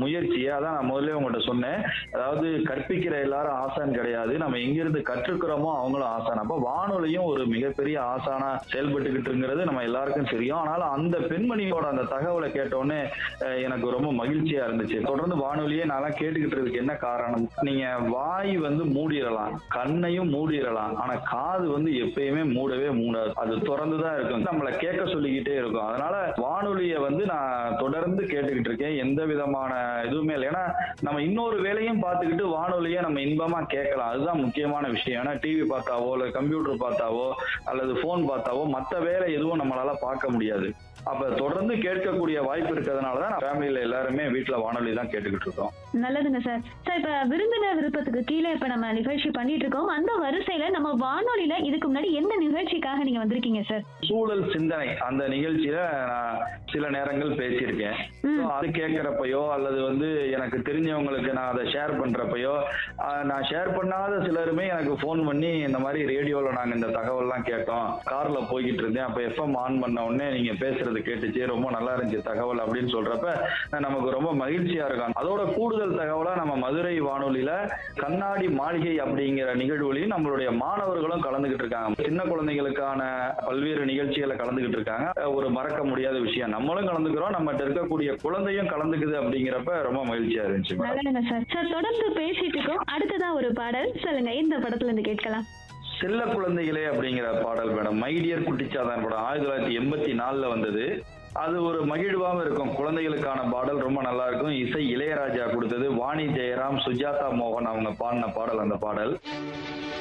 முயற்சியை அதான் நான் முதல்ல உங்கள்கிட்ட சொன்னேன் அதாவது கற்பிக்கிற எல்லாரும் ஆசான் கிடையாது நம்ம எங்கிருந்து கற்றுக்கிறோமோ அவங்களும் ஆசான் அப்ப வானொலியும் ஒரு மிகப்பெரிய ஆசானா செயல்பட்டுக்கிட்டுங்கிறது நம்ம எல்லாருக்கும் தெரியும் ஆனாலும் அந்த பெண்மணியோட அந்த தகவலை கேட்டோடனே அஹ், எனக்கு ரொம்ப மகிழ்ச்சியா இருந்துச்சு தொடர்ந்து வானொலியே நான் கேட்டுக்கிட்டு இருக்கிறதுக்கு என்ன காரணம் நீங்க வாய் வந்து மூடிடலாம் கண்ணையும் மூடிடலாம் ஆனா காது வந்து எப்பயுமே மூடவே மூடாது அது திறந்து தான் இருக்கும் நம்மளை கேட்க சொல்லிக்கிட்டே இருக்கும் அதனால வானொலியை வந்து நான் தொடர்ந்து கேட்டுக்கிட்டு இருக்கேன் எந்த விதமான இதுவுமே இல்லை ஏன்னா நம்ம இன்னொரு வேலையும் பார்த்துக்கிட்டு வானொலியை நம்ம இன்பமா கேட்கலாம் அதுதான் முக்கியமான விஷயம் ஏன்னா டிவி பார்த்தாவோ இல்லை கம்ப்யூட்டர் பார்த்தாவோ அல்லது ஃபோன் பார்த்தாவோ மற்ற வேலை எதுவும் நம்மளால பார்க்க முடியாது அப்ப தொடர்ந்து கேட்கக்கூடிய வாய்ப்பு இருக்கிறதுனால தான் ஃபேமிலியில எல்லாருமே வீட்டுல வானொலி தான் கேட்டுக்கிட்டு இருக்கோம் நல்லதுங்க சார் சார் இப்ப விருந்தினர் விருப்பத்துக்கு கீழே இப்ப நம்ம நிகழ்ச்சி பண்ணிட்டு இருக்கோம் அந்த வரிசையில நம்ம வானொலியில இதுக்கு முன்னாடி எந்த நிகழ்ச்சிக்காக நீங்க வந்திருக்கீங்க சார் சூழல் சிந்தனை அந்த நிகழ்ச்சியில நான் சில நேரங்கள் பேசியிருக்கேன் ம். So, அது கேட்கிறப்பயோ அல்லது வந்து எனக்கு தெரிஞ்சவங்களுக்கு நான் அதை ஷேர் பண்றப்பயோ ஆஹ், நான் ஷேர் பண்ணாத சிலருமே எனக்கு ஃபோன் பண்ணி இந்த மாதிரி ரேடியோல நாங்க இந்த தகவல்லாம் கேட்டோம் கார்ல போய்கிட்டு இருந்தேன் அப்ப எஃப்எம் ஆன் பண்ண உடனே நீங்க பேசுறது கேட்டுச்சு ரொம்ப நல்லா இருந்துச்சு தகவல் அப்படின்னு சொல்றப்ப நமக்கு ரொம்ப மகிழ்ச்சியா இருக்கும் அதோட கூடுதல் தகவலா நம்ம மதுரை வானொலியில கண்ணாடி மாளிகை அப்படிங்கிற நிகழ்வுலையும் நம்மளுடைய மாணவர்களும் கலந்துகிட்டு இருக்காங்க சின்ன குழந்தைகளுக்கான பல்வேறு நிகழ்ச்சிகளை கலந்துகிட்டு இருக்காங்க ஒரு மறக்க முடியாத விஷயம் நம்மளும் கலந்துக்கிறோம் நம்மகிட்ட இருக்கக்கூடிய குழந்தையும் கலந்துக்குது அப்படிங்கிறப்ப ரொம்ப மகிழ்ச்சியா இருந்துச்சு மேடம். நல்லதுங்க சார் சார் தொடர்ந்து பேசிட்டு இருக்கோம் அடுத்ததா ஒரு பாடல் சொல்லுங்க இந்த படத்துல இருந்து கேட்கலாம் செல்ல குழந்தைகளே அப்படிங்கிற பாடல் மேடம் மைடியர் குட்டிச்சாதான் படம் ஆயிரத்தி தொள்ளாயிரத்தி எண்பத்தி நாலுல வந்தது அது ஒரு மகிழ்வாகவும் இருக்கும் குழந்தைகளுக்கான பாடல் ரொம்ப நல்லா இருக்கும் இசை இளையராஜா கொடுத்தது வாணி ஜெயராம் சுஜாதா மோகன் அவங்க பாடின பாடல் அந்த பாடல்